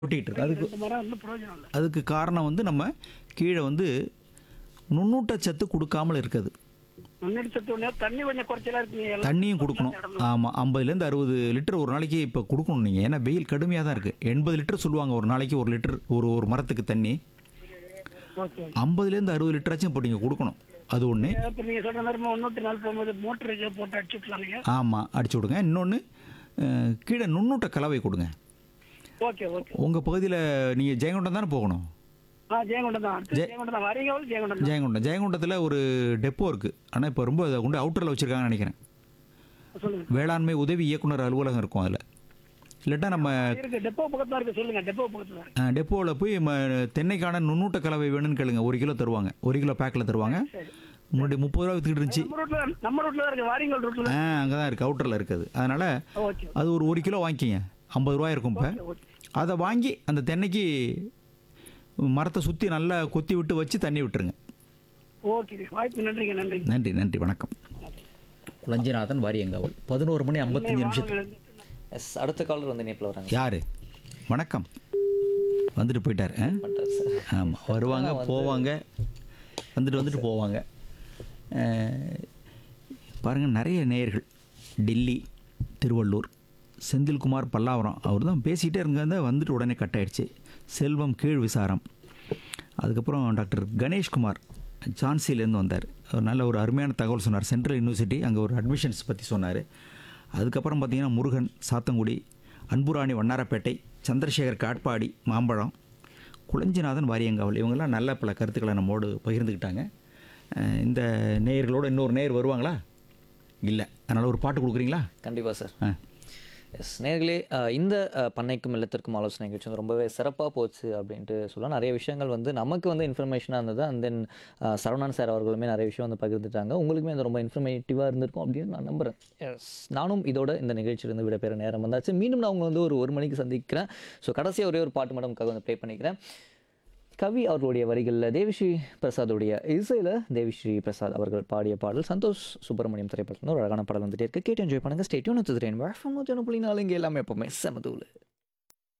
ஒட்டிகிட்டு இருக்கு அதுக்கு ரெண்டு மரம் வந்து பிரயோஜனம் இல்லை அதுக்கு காரணம் வந்து நம்ம கீழே வந்து நுண்ணூட்டச்சத்து கொடுக்காமல் இருக்குது முன்னாடி சத்து ஒண்ணு தண்ணி கொஞ்சம் குறைச்சலா இருக்குங்க எல்லாம் தண்ணியும் கொடுக்கணும் ஆமாம் ஐம்பதுலேருந்து அறுபது லிட்டர் ஒரு நாளைக்கு இப்போ கொடுக்கணும் நீங்கள் ஏன்னா வெயில் கடுமையாக தான் இருக்குது எண்பது லிட்டர் சொல்லுவாங்க ஒரு நாளைக்கு ஒரு லிட்டர் ஒரு ஒரு மரத்துக்கு தண்ணி ஓகே ஐம்பதுலேருந்து அறுபது லிட்டராச்சும் இப்போ நீங்கள் கொடுக்கணும் அது ஒன்று இப்போ நீங்க சொல்ற மாதிரி முன்னூத்தி நாள் போகும்போது மோட்டருக்கு போட்டு அடிச்சுக்கலாம் நீங்க ஆமாம் அடிச்சு விடுங்க இன்னொன்று கீழே நுண்ணூட்ட கலவை கொடுங்க ஓகே ஓகே உங்கள் பகுதியில் நீங்கள் ஜெயங்கொண்டம் தானே போகணும் ஆ ஜெயங்கொண்டம் தான் அடுத்து ஜெயங்கொண்டம் தான் வரீங்க ஜெயங்கொண்டம் தான் ஜெயங்கொண்டம் ஜெயங்கொண்டத்தில் ஒரு டெப்போ இருக்குது ஆனால் இப்போ ரொம்ப அதை கொண்டு அவுட்டரில் வச்சுருக்காங்கன்னு நினைக்கிறேன் சொல்லுங்க வேளாண்மை உதவி இயக்குனர் அலுவலகம் இருக்கும் அதில் இல்லாட்டா நம்ம இருக்கு டெப்போ பக்கத்துல இருக்கு சொல்லுங்க டெப்போ பக்கத்துல இருக்கு டெப்போவில் போய் ம தென்னைக்கான நுண்ணூட்ட கலவை வேணும்னு கேளுங்க ஒரு கிலோ தருவாங்க ஒரு கிலோ பேக்கில் தருவாங்க சரி முன்னாடி முப்பது ரூபா வித்துக்கிட்டு இருந்துச்சு நம்ம ரூட்ல நம்ம ரூட்ல தான் இருக்கு வாரிங்கல் ரூட்ல ஆ அங்கே தான் இருக்குது அவுட்டரில் இருக்குது அதனால் ஓகே அது ஒரு ஒரு கிலோ வாங்கிக்கிங்க ஐம்பது ரூபாய் இருக்கும் இப்போ ஓகே அதை வாங்கி அந்த தென்னைக்கு மரத்தை சுற்றி நல்லா கொத்தி விட்டு வச்சு தண்ணி விட்டுருங்க ஓகே வாய்ப்பு நன்றிங்க நன்றிங்க நன்றி நன்றி வணக்கம் குளஞ்சிநாதன் வாரியங்காவல் பதினோரு மணி ஐம்பத்தஞ்சு நிமிஷத்துக்கு எஸ் அடுத்த காலர் வந்து இணைப்பில் வராங்க யார் வணக்கம் வந்துட்டு போயிட்டார் ஆ பண்ணுறாரு சார் ஆமாம் வருவாங்க போவாங்க வந்துட்டு வந்துட்டு போவாங்க அஹ், பாருங்க நிறைய நேயர்கள் டெல்லி திருவள்ளூர் செந்தில்குமார் பல்லாவரம் அவர் தான் பேசிகிட்டே இருங்க வந்துட்டு உடனே கட் ஆயிடுச்சு செல்வம் கீழ் விசாரம் அதுக்கப்புறம் டாக்டர் கணேஷ்குமார் ஜான்சிலேருந்து வந்தார் அவர் நல்ல ஒரு அருமையான தகவல் சொன்னார் சென்ட்ரல் யூனிவர்சிட்டி அங்கே ஒரு அட்மிஷன்ஸ் பற்றி சொன்னார் அதுக்கப்புறம் பார்த்தீங்கன்னா முருகன் சாத்தங்குடி அன்புராணி வண்ணாரப்பேட்டை சந்திரசேகர் காட்பாடி மாம்பழம் குளஞ்சிநாதன் வாரியங்காவல் இவங்கெல்லாம் நல்ல பல கருத்துக்களை நம்மோடு பகிர்ந்துக்கிட்டாங்க அஹ் இந்த நேயர்களோட இன்னொரு நேயர் வருவாங்களா இல்லை அதனால் ஒரு பாட்டு கொடுக்குறீங்களா கண்டிப்பாக சார் ஆ எஸ் நேர்களே இந்த அஹ், பண்ணைக்கும் இல்லத்திற்கும் ஆலோசனை நிகழ்ச்சி வந்து ரொம்பவே சிறப்பாக போச்சு அப்படின்ட்டு சொல்லலாம் நிறைய விஷயங்கள் வந்து நமக்கு வந்து இன்ஃபர்மேஷனாக இருந்தது அண்ட் தென் சரவணன் சார் அவர்களுமே நிறைய விஷயம் வந்து பகிர்ந்துட்டாங்க உங்களுக்குமே அது ரொம்ப இன்ஃபர்மேட்டிவாக இருந்திருக்கும் அப்படின்னு நான் நம்புகிறேன் எஸ் நானும் இதோட இந்த நிகழ்ச்சியிலிருந்து விடைபெற நேரம் வந்தாச்சு மீண்டும் நான் உங்களை வந்து ஒரு ஒரு மணிக்கு சந்திக்கிறேன் ஸோ கடைசியாக ஒரே ஒரு பாட்டு மட்டும் உங்களுக்காக வந்து ப்ளே பண்ணிக்கிறேன் கவி அவர்களுடைய வரிகளில் தேவிஸ்ரீ பிரசாதுடைய இசையில் தேவிஸ்ரீ பிரசாத் அவர்கள் பாடிய பாடல் சந்தோஷ் சுப்பிரமணியம் திரைப்படத்தில் ஒரு அழகான பாடல் வந்துட்டே இருக்கு கேட்டு என்ஜாய் பண்ணுங்க ஸ்டேட்யூன் வச்சுக்கிறேன் வாழ்ஃபம் நூற்றி ஒன்று புள்ளி நாலு இங்கே எல்லாமே எப்போவுமே செமதூள்